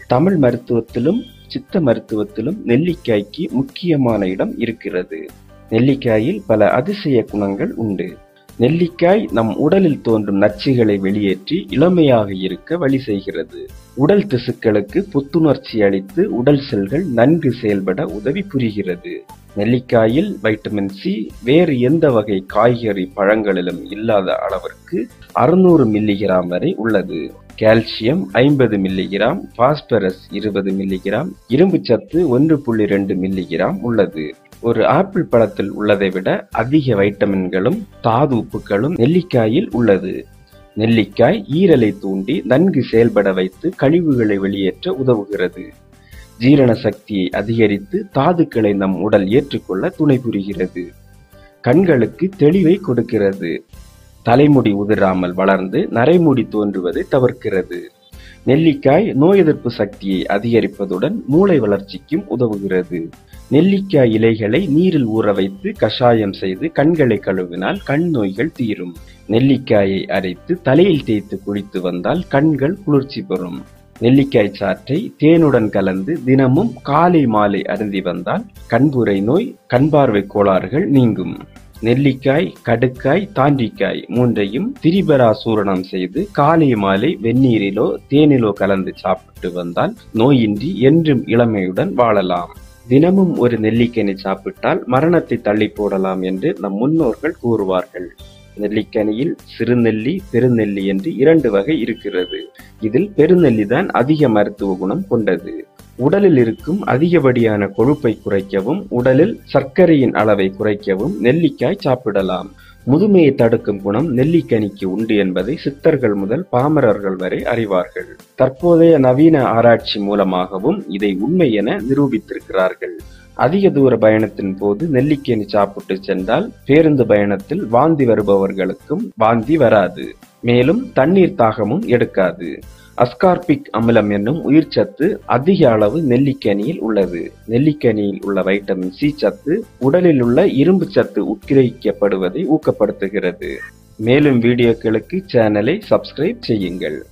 தமிழ் மருத்துவத்திலும் சித்த மருத்துவத்திலும் நெல்லிக்காய்க்கு முக்கியமான இடம் இருக்கிறது நெல்லிக்காயில் பல அதிசய குணங்கள் உண்டு நெல்லிக்காய் நம் உடலில் தோன்றும் நச்சுகளை வெளியேற்றி இளமையாக இருக்க வழி செய்கிறது உடல் திசுக்களுக்கு புத்துணர்ச்சி அளித்து உடல் செல்கள் நன்கு செயல்பட உதவி புரிகிறது நெல்லிக்காயில் வைட்டமின் சி வேறு எந்த வகை காய்கறி பழங்களிலும் இல்லாத அளவிற்கு அறுநூறு மில்லிகிராம் வரை உள்ளது கால்சியம் ஐம்பது மில்லிகிராம் பாஸ்பரஸ் இருபது மில்லிகிராம் இரும்பு சத்து ஒன்று புள்ளி ரெண்டு மில்லிகிராம் உள்ளது ஒரு ஆப்பிள் பழத்தில் உள்ளதை விட அதிக வைட்டமின்களும் தாது உப்புகளும் நெல்லிக்காயில் உள்ளது நெல்லிக்காய் ஈரலை தூண்டி நன்கு செயல்பட வைத்து கழிவுகளை வெளியேற்ற உதவுகிறது ஜீரண சக்தியை அதிகரித்து தாதுக்களை நம் உடல் ஏற்றுக்கொள்ள துணை புரிகிறது கண்களுக்கு தெளிவை கொடுக்கிறது தலைமுடி உதிராமல் வளர்ந்து நரைமுடி தோன்றுவதை தவிர்க்கிறது நெல்லிக்காய் நோய் எதிர்ப்பு சக்தியை அதிகரிப்பதுடன் மூளை வளர்ச்சிக்கும் உதவுகிறது நெல்லிக்காய் இலைகளை நீரில் ஊற வைத்து கஷாயம் செய்து கண்களை கழுவினால் கண் நோய்கள் தீரும் நெல்லிக்காயை அரைத்து தலையில் தேய்த்து குளித்து வந்தால் கண்கள் குளிர்ச்சி பெறும் நெல்லிக்காய் சாற்றை தேனுடன் கலந்து தினமும் காலை மாலை அருந்தி வந்தால் கண்புரை நோய் கண்பார்வை கோளாறுகள் நீங்கும் நெல்லிக்காய் கடுக்காய் தாண்டிக்காய் மூன்றையும் திரிபரா சூரணம் செய்து காலை மாலை வெந்நீரிலோ தேனிலோ கலந்து சாப்பிட்டு வந்தால் நோயின்றி என்றும் இளமையுடன் வாழலாம் தினமும் ஒரு நெல்லிக்கனி சாப்பிட்டால் மரணத்தை தள்ளி போடலாம் என்று நம் முன்னோர்கள் கூறுவார்கள் நெல்லிக்கனியில் சிறுநெல்லி பெருநெல்லி என்று இரண்டு வகை இருக்கிறது இதில் பெருநெல்லி தான் அதிக மருத்துவ குணம் கொண்டது உடலில் இருக்கும் அதிகப்படியான கொழுப்பை குறைக்கவும் உடலில் சர்க்கரையின் அளவை குறைக்கவும் நெல்லிக்காய் சாப்பிடலாம் முதுமையை தடுக்கும் குணம் நெல்லிக்கனிக்கு உண்டு என்பதை சித்தர்கள் முதல் பாமரர்கள் வரை அறிவார்கள் தற்போதைய நவீன ஆராய்ச்சி மூலமாகவும் இதை உண்மை என நிரூபித்திருக்கிறார்கள் அதிக தூர பயணத்தின் போது நெல்லிக்கனி சாப்பிட்டு சென்றால் பேருந்து பயணத்தில் வாந்தி வருபவர்களுக்கும் வாந்தி வராது மேலும் தண்ணீர் தாகமும் எடுக்காது அஸ்கார்பிக் அமிலம் என்னும் உயிர்ச்சத்து அதிக அளவு நெல்லிக்கனியில் உள்ளது நெல்லிக்கனியில் உள்ள வைட்டமின் சி சத்து உடலில் உள்ள இரும்பு சத்து உட்கிரகிக்கப்படுவதை ஊக்கப்படுத்துகிறது மேலும் வீடியோக்களுக்கு சேனலை சப்ஸ்கிரைப் செய்யுங்கள்